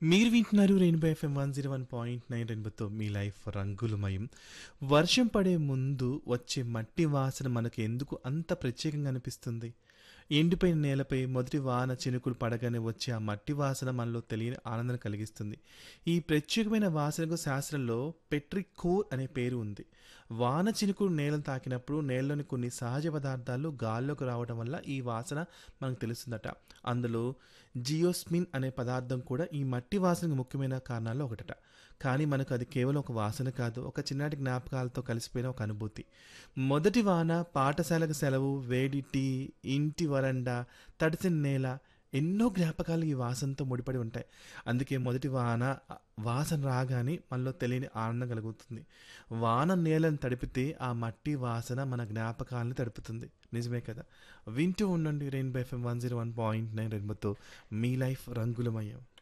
మీరు వింటున్నారు rainbow FM one zero one point nine రెయిన్బోతో మీ లైఫ్ రంగులమయం వర్షం పడే ముందు వచ్చే మట్టి వాసన మనకు ఎందుకు అంత ప్రత్యేకంగా అనిపిస్తుంది ఎండిపోయిన నేలపై మొదటి వాన చినుకులు పడగానే వచ్చే ఆ మట్టి వాసన మనలో తెలియని ఆనందం కలిగిస్తుంది ఈ ప్రత్యేకమైన వాసనకు శాస్త్రంలో పెట్రికోర్ అనే పేరు ఉంది వాన చినుకులు నేలను తాకినప్పుడు నేలలోని కొన్ని సహజ పదార్థాలు గాల్లోకి రావడం వల్ల ఈ వాసన మనకు తెలుస్తుందట అందులో జియోస్మిన్ అనే పదార్థం కూడా ఈ మట్టి వాసనకు ముఖ్యమైన కారణాల్లో ఒకటట కానీ మనకు అది కేవలం ఒక వాసన కాదు ఒక చిన్నటి జ్ఞాపకాలతో కలిసిపోయిన ఒక అనుభూతి మొదటి వాన పాఠశాలకు సెలవు వేడి టీ ఇంటి వరండా తడిసిన నేల ఎన్నో జ్ఞాపకాలు ఈ వాసనతో ముడిపడి ఉంటాయి అందుకే మొదటి వాన వాసన రాగానే మనలో తెలియని ఆనందం కలుగుతుంది వాన నేలను తడిపితే ఆ మట్టి వాసన మన జ్ఞాపకాలను తడుపుతుంది నిజమే కదా వింటూ ఉండండి rainbow FM one zero one point nine రెయిన్బోతో మీ లైఫ్ రంగులమయం